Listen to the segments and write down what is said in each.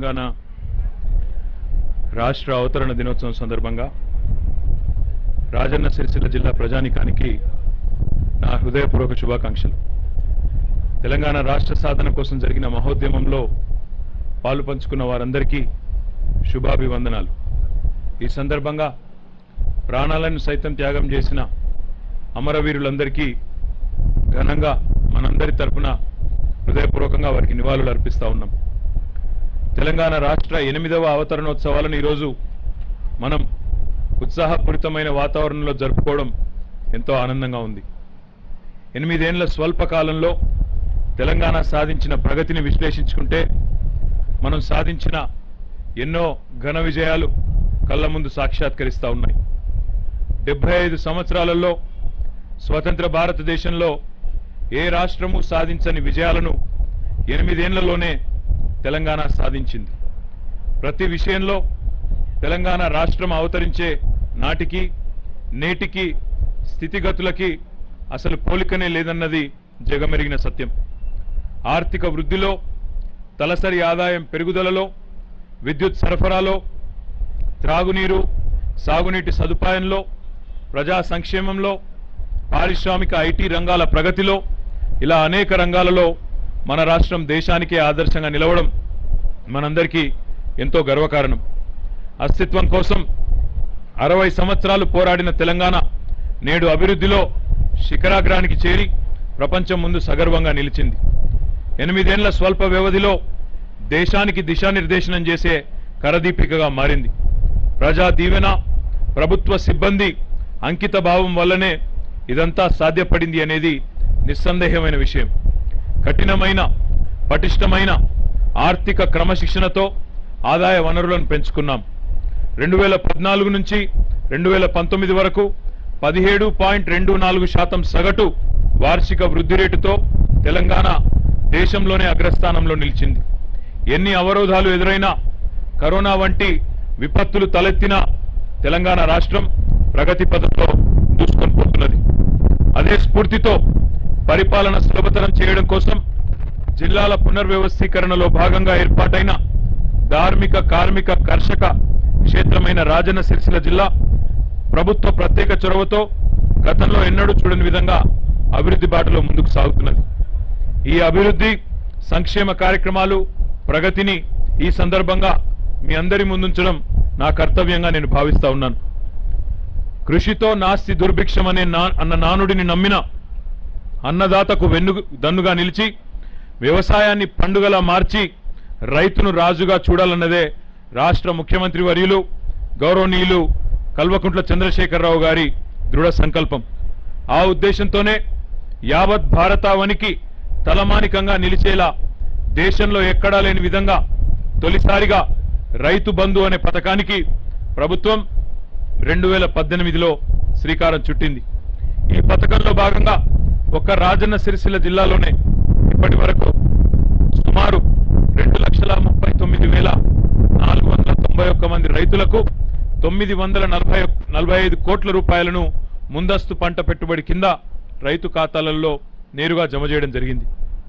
తెలంగాణ రాష్ట్ర అవతరణ దినోత్సవం సందర్భంగా రాజన్న సిరిసిల్ల జిల్లా ప్రజానికానికి నా హృదయపూర్వక శుభాకాంక్షలు తెలంగాణ రాష్ట్ర సాధన కోసం జరిగిన మహోద్యమంలో పాలు పంచుకున్న వారందరికీ శుభాభివందనాలు ఈ సందర్భంగా ప్రాణాలను సైతం త్యాగం చేసిన అమరవీరులందరికీ ఘనంగా మనందరి తరపున హృదయపూర్వకంగా వారికి నివాళులు అర్పిస్తా ఉన్నాం తెలంగాణ రాష్ట్ర ఎనిమిదవ అవతరణోత్సవాలను ఈరోజు మనం ఉత్సాహపూరితమైన వాతావరణంలో జరుపుకోవడం ఎంతో ఆనందంగా ఉంది ఎనిమిదేండ్ల స్వల్ప కాలంలో తెలంగాణ సాధించిన ప్రగతిని విశ్లేషించుకుంటే మనం సాధించిన ఎన్నో ఘన విజయాలు కళ్ళ ముందు సాక్షాత్కరిస్తా ఉన్నాయి డెబ్బై ఐదు సంవత్సరాలలో స్వతంత్ర భారతదేశంలో ఏ రాష్ట్రము సాధించని విజయాలను ఎనిమిదేళ్లలోనే తెలంగాణ సాధించింది ప్రతి విషయంలో తెలంగాణ రాష్ట్రం అవతరించే నాటికి నేటికి స్థితిగతులకి అసలు పోలికనే లేదన్నది జగమెరిగిన సత్యం ఆర్థిక వృద్ధిలో తలసరి ఆదాయం పెరుగుదలలో విద్యుత్ సరఫరాలో త్రాగునీరు సాగునీటి సదుపాయంలో ప్రజా సంక్షేమంలో పారిశ్రామిక ఐటీ రంగాల ప్రగతిలో ఇలా అనేక రంగాలలో మన రాష్ట్రం దేశానికే ఆదర్శంగా నిలవడం మనందరికీ ఎంతో గర్వకారణం అస్తిత్వం కోసం అరవై సంవత్సరాలు పోరాడిన తెలంగాణ నేడు అభివృద్ధిలో శిఖరాగ్రానికి చేరి ప్రపంచం ముందు సగర్వంగా నిలిచింది ఎనిమిదేళ్ల స్వల్ప వ్యవధిలో దేశానికి దిశానిర్దేశనం చేసే కరదీపికగా మారింది ప్రజా దీవెన ప్రభుత్వ సిబ్బంది అంకిత భావం వల్లనే ఇదంతా సాధ్యపడింది అనేది నిస్సందేహమైన విషయం కఠినమైన పటిష్టమైన ఆర్థిక క్రమశిక్షణతో ఆదాయ వనరులను పెంచుకున్నాం రెండు వేల పద్నాలుగు నుంచి రెండు వేల పంతొమ్మిది వరకు పదిహేడు పాయింట్ రెండు నాలుగు శాతం సగటు వార్షిక వృద్ధి రేటుతో తెలంగాణ దేశంలోనే అగ్రస్థానంలో నిలిచింది ఎన్ని అవరోధాలు ఎదురైనా కరోనా వంటి విపత్తులు తలెత్తినా తెలంగాణ రాష్ట్రం ప్రగతి పథంలో దూసుకొని పోతున్నది అదే స్ఫూర్తితో పరిపాలన సులభతరం చేయడం కోసం జిల్లాల పునర్వ్యవస్థీకరణలో భాగంగా ఏర్పాటైన ధార్మిక కార్మిక కర్షక క్షేత్రమైన రాజన్న సిరిసిల్ల జిల్లా ప్రభుత్వ ప్రత్యేక చొరవతో గతంలో ఎన్నడూ చూడని విధంగా అభివృద్ధి బాటలో ముందుకు సాగుతున్నది ఈ అభివృద్ధి సంక్షేమ కార్యక్రమాలు ప్రగతిని ఈ సందర్భంగా మీ అందరి ముందుంచడం నా కర్తవ్యంగా నేను భావిస్తా ఉన్నాను కృషితో నాస్తి దుర్భిక్షం అనే నా అన్న నానుడిని నమ్మిన అన్నదాతకు వెన్ను దన్నుగా నిలిచి వ్యవసాయాన్ని పండుగలా మార్చి రైతును రాజుగా చూడాలన్నదే రాష్ట్ర ముఖ్యమంత్రి వర్యులు గౌరవనీయులు కల్వకుంట్ల చంద్రశేఖరరావు గారి దృఢ సంకల్పం ఆ ఉద్దేశంతోనే యావత్ భారతావనికి తలమానికంగా నిలిచేలా దేశంలో ఎక్కడా లేని విధంగా తొలిసారిగా రైతు బంధు అనే పథకానికి ప్రభుత్వం రెండు వేల పద్దెనిమిదిలో శ్రీకారం చుట్టింది ఈ పథకంలో భాగంగా ఒక్క రాజన్న సిరిసిల్ల జిల్లాలోనే ఇప్పటి వరకు సుమారు రెండు లక్షల ముప్పై తొమ్మిది వేల నాలుగు వందల తొంభై ఒక్క మంది రైతులకు తొమ్మిది వందల నలభై నలభై ఐదు కోట్ల రూపాయలను ముందస్తు పంట పెట్టుబడి కింద రైతు ఖాతాలలో నేరుగా జమ చేయడం జరిగింది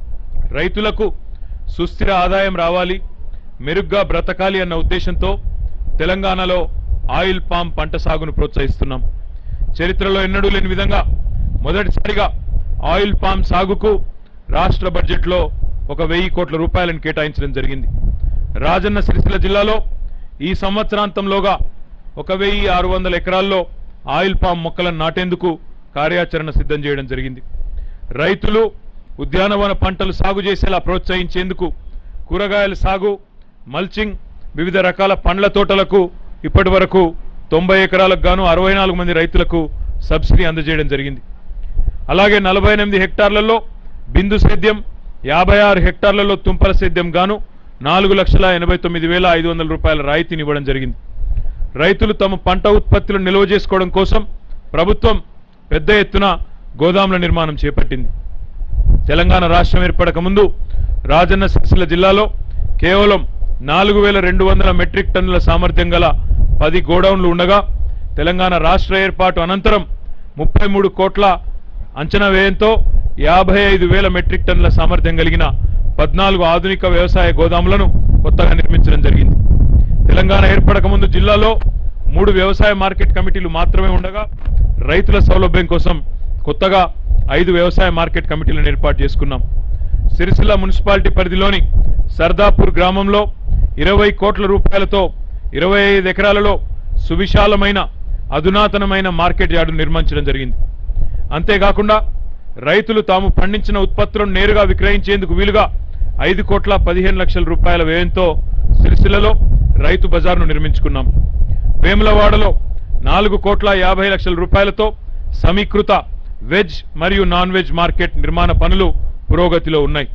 రైతులకు సుస్థిర ఆదాయం రావాలి మెరుగ్గా బ్రతకాలి అన్న ఉద్దేశంతో తెలంగాణలో ఆయిల్ పామ్ పంట సాగును ప్రోత్సహిస్తున్నాం చరిత్రలో ఎన్నడూ లేని విధంగా మొదటిసారిగా ఆయిల్ పామ్ సాగుకు రాష్ట్ర బడ్జెట్లో ఒక వెయ్యి కోట్ల రూపాయలను కేటాయించడం జరిగింది రాజన్న సిరిసిల్ల జిల్లాలో ఈ సంవత్సరాంతంలోగా ఒక వెయ్యి ఆరు వందల ఎకరాల్లో ఆయిల్ పామ్ మొక్కలను నాటేందుకు కార్యాచరణ సిద్ధం చేయడం జరిగింది రైతులు ఉద్యానవన పంటలు సాగు చేసేలా ప్రోత్సహించేందుకు కూరగాయల సాగు మల్చింగ్ వివిధ రకాల పండ్ల తోటలకు ఇప్పటి వరకు తొంభై ఎకరాలకు గాను అరవై నాలుగు మంది రైతులకు సబ్సిడీ అందజేయడం జరిగింది అలాగే నలభై ఎనిమిది హెక్టార్లలో బిందు సేద్యం యాభై ఆరు హెక్టార్లలో తుంపల సేద్యం గాను నాలుగు లక్షల ఎనభై తొమ్మిది వేల ఐదు వందల రూపాయల రాయితీని ఇవ్వడం జరిగింది రైతులు తమ పంట ఉత్పత్తులను నిల్వ చేసుకోవడం కోసం ప్రభుత్వం పెద్ద ఎత్తున గోదాముల నిర్మాణం చేపట్టింది తెలంగాణ రాష్ట్రం ఏర్పడక ముందు రాజన్న సిరిసిల్ల జిల్లాలో కేవలం నాలుగు వేల రెండు వందల మెట్రిక్ టన్నుల సామర్థ్యం గల పది గోడౌన్లు ఉండగా తెలంగాణ రాష్ట్ర ఏర్పాటు అనంతరం ముప్పై మూడు కోట్ల అంచనా వ్యయంతో యాభై ఐదు వేల మెట్రిక్ టన్నుల సామర్థ్యం కలిగిన పద్నాలుగు ఆధునిక వ్యవసాయ గోదాములను కొత్తగా నిర్మించడం జరిగింది తెలంగాణ ఏర్పడక ముందు జిల్లాలో మూడు వ్యవసాయ మార్కెట్ కమిటీలు మాత్రమే ఉండగా రైతుల సౌలభ్యం కోసం కొత్తగా ఐదు వ్యవసాయ మార్కెట్ కమిటీలను ఏర్పాటు చేసుకున్నాం సిరిసిల్ల మున్సిపాలిటీ పరిధిలోని సర్దాపూర్ గ్రామంలో ఇరవై కోట్ల రూపాయలతో ఇరవై ఐదు ఎకరాలలో సువిశాలమైన అధునాతనమైన మార్కెట్ యార్డు నిర్మించడం జరిగింది అంతేకాకుండా రైతులు తాము పండించిన ఉత్పత్తులను నేరుగా విక్రయించేందుకు వీలుగా ఐదు కోట్ల పదిహేను లక్షల రూపాయల వ్యయంతో సిరిసిల్లలో రైతు బజార్ను నిర్మించుకున్నాం వేములవాడలో నాలుగు కోట్ల యాభై లక్షల రూపాయలతో సమీకృత వెజ్ మరియు నాన్ వెజ్ మార్కెట్ నిర్మాణ పనులు పురోగతిలో ఉన్నాయి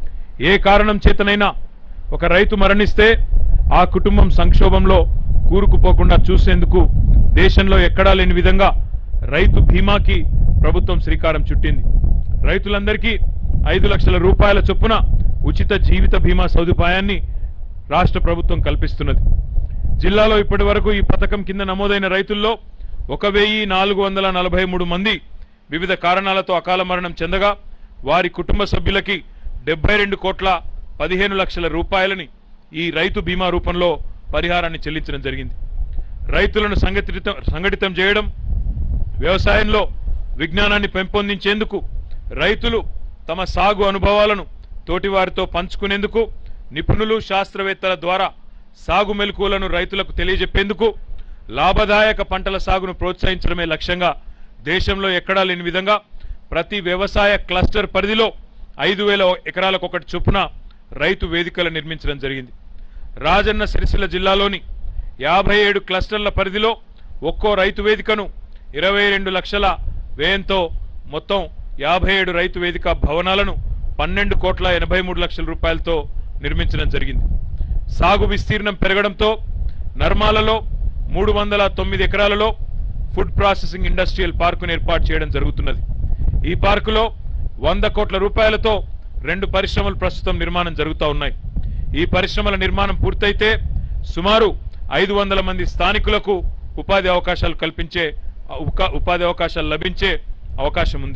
ఏ కారణం చేతనైనా ఒక రైతు మరణిస్తే ఆ కుటుంబం సంక్షోభంలో కూరుకుపోకుండా చూసేందుకు దేశంలో ఎక్కడా లేని విధంగా రైతు బీమాకి ప్రభుత్వం శ్రీకారం చుట్టింది రైతులందరికీ ఐదు లక్షల రూపాయల చొప్పున ఉచిత జీవిత బీమా సదుపాయాన్ని రాష్ట్ర ప్రభుత్వం కల్పిస్తున్నది జిల్లాలో ఇప్పటి వరకు ఈ పథకం కింద నమోదైన రైతుల్లో ఒక వెయ్యి నాలుగు వందల నలభై మూడు మంది వివిధ కారణాలతో అకాల మరణం చెందగా వారి కుటుంబ సభ్యులకి డెబ్బై రెండు కోట్ల పదిహేను లక్షల రూపాయలని ఈ రైతు బీమా రూపంలో పరిహారాన్ని చెల్లించడం జరిగింది రైతులను సంఘటితం సంఘటితం చేయడం వ్యవసాయంలో విజ్ఞానాన్ని పెంపొందించేందుకు రైతులు తమ సాగు అనుభవాలను తోటివారితో పంచుకునేందుకు నిపుణులు శాస్త్రవేత్తల ద్వారా సాగు మెలకువలను రైతులకు తెలియజెప్పేందుకు లాభదాయక పంటల సాగును ప్రోత్సహించడమే లక్ష్యంగా దేశంలో ఎక్కడా లేని విధంగా ప్రతి వ్యవసాయ క్లస్టర్ పరిధిలో ఐదు వేల ఎకరాలకు ఒకటి చొప్పున రైతు వేదికలు నిర్మించడం జరిగింది రాజన్న సిరిసిల్ల జిల్లాలోని యాభై ఏడు క్లస్టర్ల పరిధిలో ఒక్కో రైతు వేదికను ఇరవై రెండు లక్షల వ్యయంతో మొత్తం యాభై ఏడు రైతు వేదిక భవనాలను పన్నెండు కోట్ల ఎనభై మూడు లక్షల రూపాయలతో నిర్మించడం జరిగింది సాగు విస్తీర్ణం పెరగడంతో నర్మాలలో మూడు వందల తొమ్మిది ఎకరాలలో ఫుడ్ ప్రాసెసింగ్ ఇండస్ట్రియల్ పార్కును ఏర్పాటు చేయడం జరుగుతున్నది ఈ పార్కులో వంద కోట్ల రూపాయలతో రెండు పరిశ్రమలు ప్రస్తుతం నిర్మాణం జరుగుతూ ఉన్నాయి ఈ పరిశ్రమల నిర్మాణం పూర్తయితే సుమారు ఐదు వందల మంది స్థానికులకు ఉపాధి అవకాశాలు కల్పించే ఉకా- ఉపాధి అవకాశాలు లభించే అవకాశం ఉంది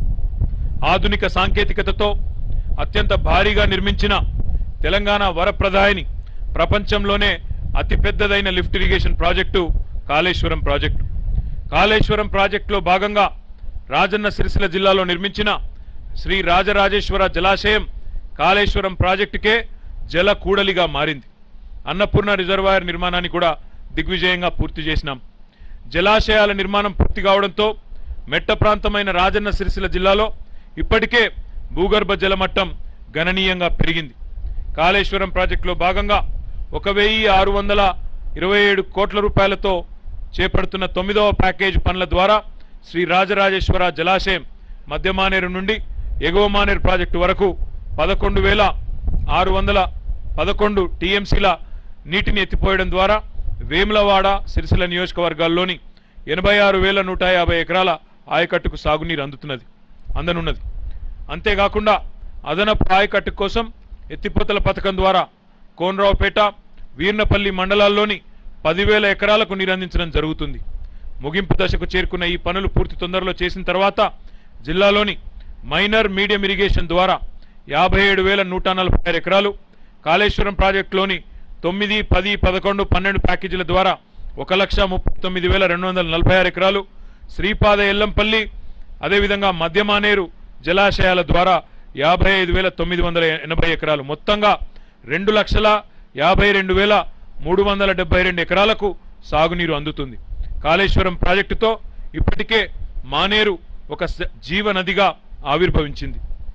ఆధునిక సాంకేతికతతో అత్యంత భారీగా నిర్మించిన తెలంగాణ వరప్రదాయని ప్రపంచంలోనే అతిపెద్దదైన lift irrigation project Kaleshwaram project Kaleshwaram ప్రాజెక్టులో భాగంగా రాజన్న సిరిసిల్ల జిల్లాలో నిర్మించిన శ్రీ రాజరాజేశ్వర జలాశయం కాళేశ్వరం ప్రాజెక్టుకే జల కూడలిగా మారింది అన్నపూర్ణ రిజర్వాయర్ నిర్మాణాన్ని కూడా దిగ్విజయంగా పూర్తి చేసినాం జలాశయాల నిర్మాణం పూర్తి కావడంతో మెట్ట ప్రాంతమైన రాజన్న సిరిసిల్ల జిల్లాలో ఇప్పటికే భూగర్భ జలమట్టం గణనీయంగా పెరిగింది కాళేశ్వరం ప్రాజెక్టులో భాగంగా ఒక వెయ్యి ఆరు వందల ఇరవై ఏడు కోట్ల రూపాయలతో చేపడుతున్న తొమ్మిదవ ప్యాకేజ్ పనుల ద్వారా శ్రీ రాజరాజేశ్వర జలాశయం మధ్య మానేరు నుండి ఎగువ మానేరు ప్రాజెక్టు వరకు పదకొండు వేల ఆరు వందల పదకొండు టీఎంసీల నీటిని ఎత్తిపోయడం ద్వారా వేములవాడ సిరిసిల్ల నియోజకవర్గాల్లోని ఎనభై ఆరు వేల నూట యాభై ఎకరాల ఆయకట్టుకు సాగునీరు అందుతున్నది అందనున్నది అంతేకాకుండా అదనపు ఆయకట్టు కోసం ఎత్తిపోతల పథకం ద్వారా కోనరావుపేట వీర్నపల్లి మండలాల్లోని పదివేల ఎకరాలకు నీరందించడం జరుగుతుంది ముగింపు దశకు చేరుకున్న ఈ పనులు పూర్తి తొందరలో చేసిన తర్వాత జిల్లాలోని మైనర్ మీడియం ఇరిగేషన్ ద్వారా యాభై ఏడు వేల నూట నలభై ఆరు ఎకరాలు కాళేశ్వరం ప్రాజెక్టులోని తొమ్మిది పది పదకొండు పన్నెండు ప్యాకేజీల ద్వారా ఒక లక్ష ముప్పై తొమ్మిది వేల రెండు వందల నలభై ఆరు ఎకరాలు శ్రీపాద ఎల్లంపల్లి అదేవిధంగా మధ్యమానేరు జలాశయాల ద్వారా యాభై ఐదు వేల తొమ్మిది వందల ఎనభై ఎకరాలు మొత్తంగా రెండు లక్షల యాభై రెండు వేల మూడు వందల డెబ్బై రెండు ఎకరాలకు సాగునీరు అందుతుంది కాళేశ్వరం ప్రాజెక్టుతో ఇప్పటికే మానేరు ఒక స- జీవనదిగా ఆవిర్భవించింది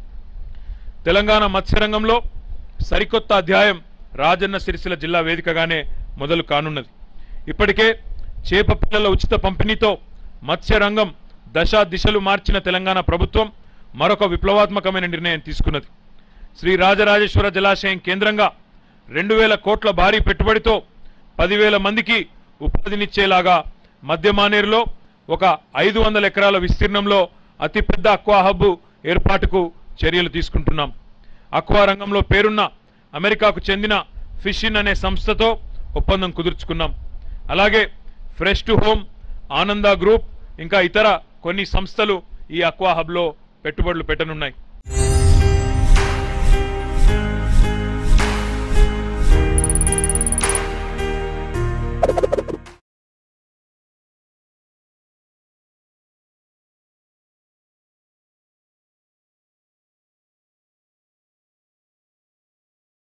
తెలంగాణ మత్స్యరంగంలో సరికొత్త అధ్యాయం రాజన్న సిరిసిల్ల జిల్లా వేదికగానే మొదలు కానున్నది ఇప్పటికే చేప పిల్లల ఉచిత పంపిణీతో మత్స్యరంగం దశ దిశలు మార్చిన తెలంగాణ ప్రభుత్వం మరొక విప్లవాత్మకమైన నిర్ణయం తీసుకున్నది శ్రీ రాజరాజేశ్వర జలాశయం కేంద్రంగా రెండు వేల కోట్ల భారీ పెట్టుబడితో పదివేల మందికి ఉపాధినిచ్చేలాగా మధ్య మానేరులో ఒక ఐదు వందల ఎకరాల విస్తీర్ణంలో అతిపెద్ద అక్వా హబ్ ఏర్పాటుకు చర్యలు తీసుకుంటున్నాం అక్వా రంగంలో పేరున్న అమెరికాకు చెందిన ఫిషిన్ అనే సంస్థతో ఒప్పందం కుదుర్చుకున్నాం అలాగే fresh to home Ananda group ఇంకా ఇతర కొన్ని సంస్థలు ఈ అక్వా హబ్లో పెట్టుబడులు పెట్టనున్నాయి